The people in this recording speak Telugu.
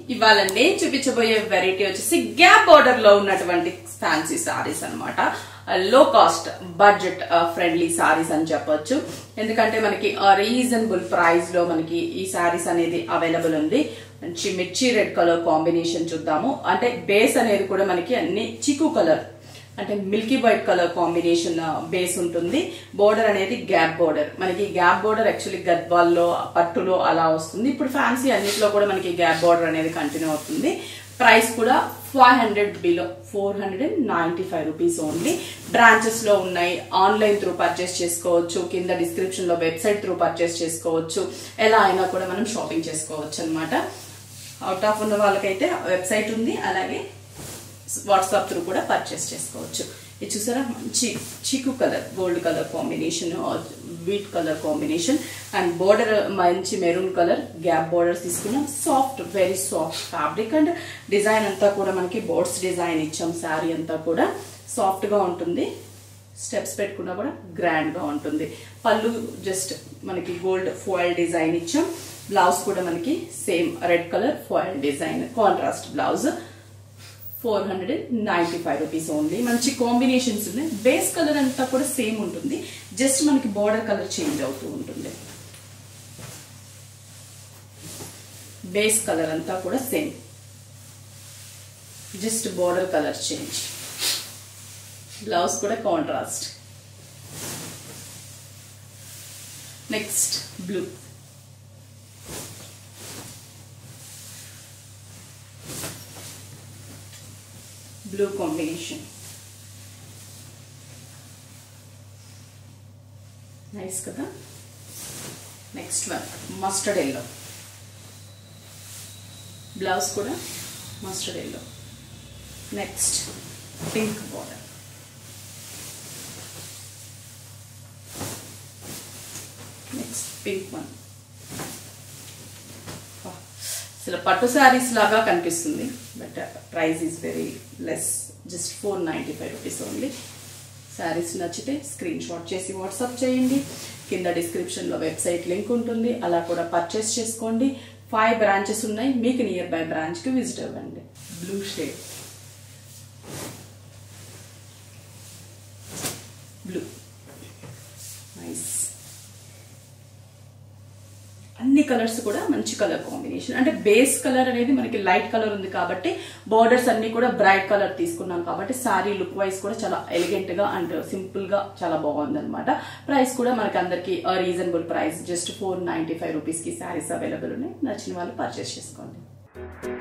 ఇవాళ నేను చూపించబోయే వెరైటీ వచ్చేసి గ్యాప్ బార్డర్ లో ఉన్నటువంటి ఫ్యాన్సీ సారీస్ అన్నమాట లో కాస్ట్ బడ్జెట్ ఫ్రెండ్లీ సారీస్ అని చెప్పొచ్చు ఎందుకంటే మనకి రీజనబుల్ ప్రైస్ లో మనకి ఈ సారీస్ అనేది అవైలబుల్ ఉంది మంచి మిర్చి రెడ్ కలర్ కాంబినేషన్ చూద్దాము అంటే బేస్ అనేది కూడా మనకి అన్ని చిక్కు కలర్ అంటే milky white colour combination base ఉంటుంది బోర్డర్ అనేది గ్యాప్ బోర్డర్ మనకి గ్యాప్ బోర్డర్ యాక్చువల్లీ గద్వాల్లో పట్టులో అలా వస్తుంది ఇప్పుడు ఫ్యాన్సీ అన్నిట్లో కూడా మనకి గ్యాప్ బోర్డర్ అనేది కంటిన్యూ అవుతుంది ప్రైస్ కూడా five hundred below four hundred and ninety five rupees only branches లో ఉన్నాయి ఆన్లైన్ త్రూ పర్చేస్ చేసుకోవచ్చు కింద డిస్క్రిప్షన్ లో వెబ్సైట్ త్రూ పర్చేస్ చేసుకోవచ్చు ఎలా అయినా కూడా మనం షాపింగ్ చేసుకోవచ్చు అనమాట అవుట్ ఆఫ్ ఉన్న వాళ్ళకైతే వెబ్సైట్ ఉంది అలాగే వాట్సాప్ త్రూ కూడా పర్చేస్ చేసుకోవచ్చు ఇది చూసారా మంచి చిక్కు colour gold colour combination wheat colour combination and border మంచి మెరూన్ కలర్ గ్యాప్ బోర్డర్స్ తీసుకున్నాం soft very soft fabric and design అంతా కూడా మనకి బోర్డ్స్ డిజైన్ ఇచ్చాం శారీ అంతా కూడా సాఫ్ట్ గా ఉంటుంది స్టెప్స్ పెట్టుకున్నా కూడా గ్రాండ్ గా ఉంటుంది పళ్ళు జస్ట్ మనకి గోల్డ్ ఫాయిల్ డిజైన్ ఇచ్చాం బ్లౌజ్ కూడా మనకి same red colour foil design contrast blouse four hundred and ninety five rupees only మంచి కాంబినేషన్స్ ఉన్నాయి బేస్ కలర్ అంతా కూడా సేమ్ ఉంటుంది జస్ట్ మనకి బార్డర్ కలర్ చేంజ్ అవుతూ ఉంటుంది బేస్ కలర్ అంతా కూడా same just border colour change blouse కూడా contrast next blue blue combination nice కదా next one mustard yellow blouse కూడా mustard yellow next pink border next pink one అసలు పట్టు శారీస్ లాగా కనిపిస్తుంది but price is very less just four ninety five rupees only saris నచ్చితే స్క్రీన్ షాట్ చేసి వాట్సాప్ చేయండి కింద డిస్క్రిప్షన్లో వెబ్సైట్ లింక్ ఉంటుంది అలా కూడా పర్చేస్ చేసుకోండి ఫైవ్ బ్రాంచెస్ ఉన్నాయి మీకు నియర్ బై బ్రాంచ్కి విజిట్ అవ్వండి బ్లూ షేడ్ బ్లూ నైస్ అన్ని కలర్స్ కూడా మంచి కలర్ కాంబినేషన్ అంటే బేస్ కలర్ అనేది మనకి లైట్ కలర్ ఉంది కాబట్టి బార్డర్స్ అన్ని కూడా బ్రైట్ కలర్ తీసుకున్నాం కాబట్టి సారీ లుక్ వైజ్ కూడా చాలా ఎలిగెంట్ గా అండ్ సింపుల్ గా చాలా బాగుంది అనమాట ప్రైస్ కూడా మనకి అందరికి reasonable price just four ninety five rupees కి శారీస్ అవైలబుల్ ఉన్నాయి నచ్చిన వాళ్ళు పర్చేస్ చేసుకోండి